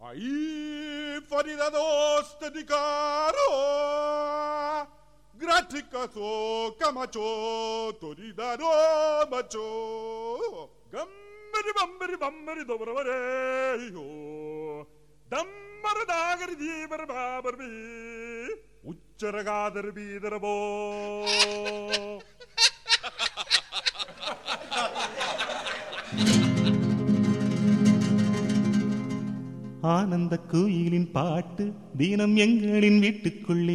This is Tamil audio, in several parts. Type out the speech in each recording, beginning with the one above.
Ai faridados di caro Graticaso camacho Toridaro macho Gambari bambari bambari dobravare yo Dammar dagari di barbabarbi Uccaragadar bidarabo ஆனந்த குயிலின் பாட்டு தினம் எங்களின் வீட்டுக்குள்ளே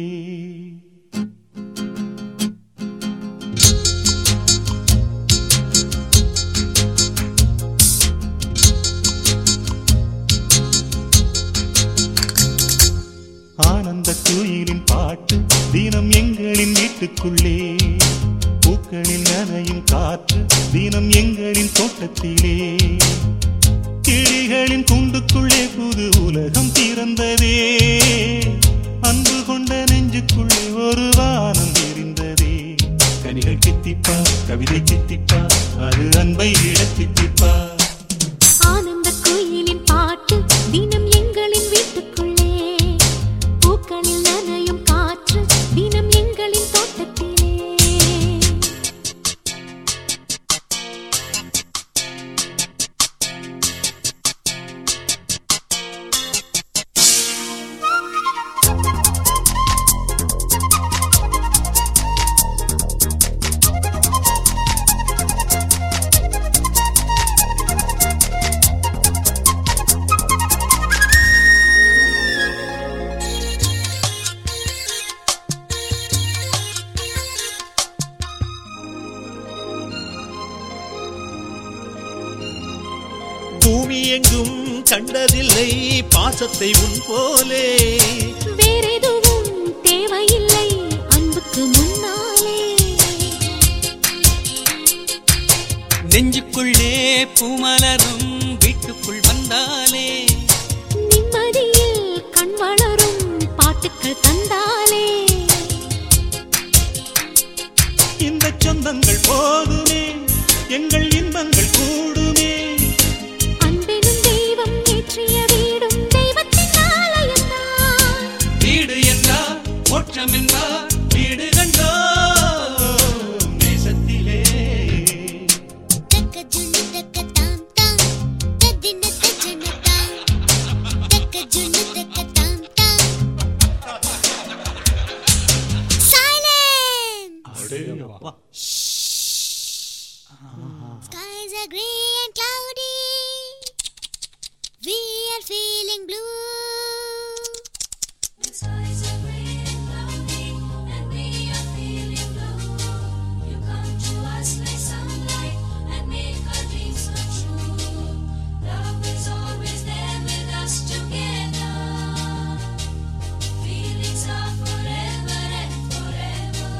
ஆனந்த குயிலின் பாட்டு தினம் எங்களின் வீட்டுக்குள்ளே பூக்களில் நனையும் காற்று தினம் எங்களின் தோட்டத்திலே கிளிகளின் கூண்டுக்குள்ளே புது உலகம் பிறந்ததே அன்பு கொண்ட நெஞ்சுக்குள்ளே ஒரு வானம் தெரிந்ததே கனிகள் கித்திப்பா கவிதை கித்திப்பா அது அன்பை விட கித்திப்பா ஆனந்த குயிலின் பாட்டு தினம் எங்களின் வீட்டுக்குள்ளே பூக்களில் நனையும் காற்று தினம் எங்களின் தோட்டத்திலே பூமி எங்கும் கண்டதில்லை பாசத்தை உன் போலே வேறெதுவும் தேவையில்லை அன்புக்கு முன்னாலே நெஞ்சுக்குள்ளே பூமலரும் வீட்டுக்குள் வந்தாலே நிம்மதியில் கண் வளரும் பாட்டுக்கள் தந்தாலே இந்த சொந்தங்கள் போதுமே எங்கள் இன்பங்கள் கூடுமே அன்பெனும் தெய்வம் ஏற்றிய வீடும் தெய்வத்தின் ஆலயம்தான் வீடு என்றார் மோட்சம் என்றார் வீடு கண்டோ நேசத்திலே தக்க ஜுனு தக்க தாம் தாம் தத்தின தஜன தாம் தக்க ஜுனு தக்க தாம் தாம் silence skies are gray and cloudy we are feeling blue The skies are gray and cloudy, and we are feeling blue. You come to us like sunlight and make our dreams come true. Love is always there with us together. Feelings are forever and forever.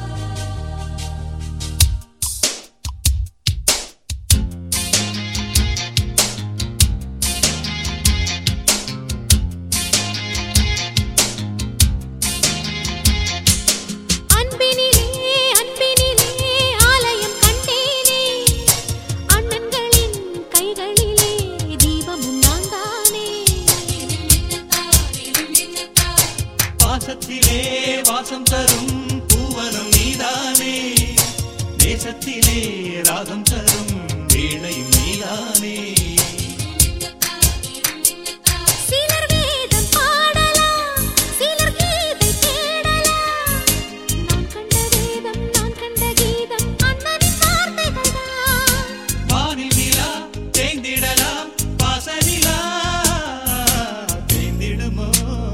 அன்பினிலே அன்பினிலே ஆலயம் கண்டேனே அண்ணன்களின் கைகளிலே தீபமும் நான் தானே பாசத்திலே வாசம் தரும் பூவனம் நீதானே தேசத்திலே ராகம் தரும் வீணையும் நீதானே சிலர் வேதம் பாடலாம் சிலர் கீதை தேடலாம் நான் கண்ட வேதம் நான் கண்ட கீதம் அண்ணனின் வார்த்தைகள் தான் வானில் நிலா தேய்ந்திடலாம் பாசனிலா தேய்ந்திடுமோ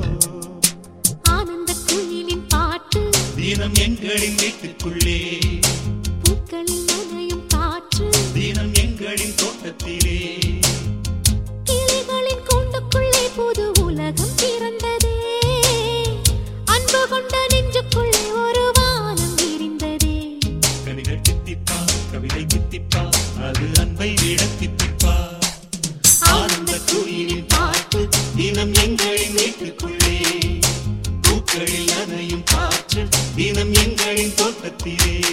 ஆனந்த குயிலின் பாட்டு தினம் எங்களின் வீட்டுக்குள்ளே பூக்களில் நனையும் காற்று தினம் எங்களின் தோட்டத்திலே கிளிகளின் கூண்டுக்குள்ளே புது உலகம் பிறந்ததே அன்பு கொண்ட நெஞ்சுக்குள்ளே ஒரு வானம் விரிந்ததே கவிகள் தித்திப்பா கவிதை தித்திப்பா அது அன்பை விட தித்திப்பா ஆனந்த குயிலின் பாட்டு தினம் எங்களின் வீட்டுக்குள்ளே பூக்களில் நனையும் காற்று தினம் எங்களின் தோட்டத்திலே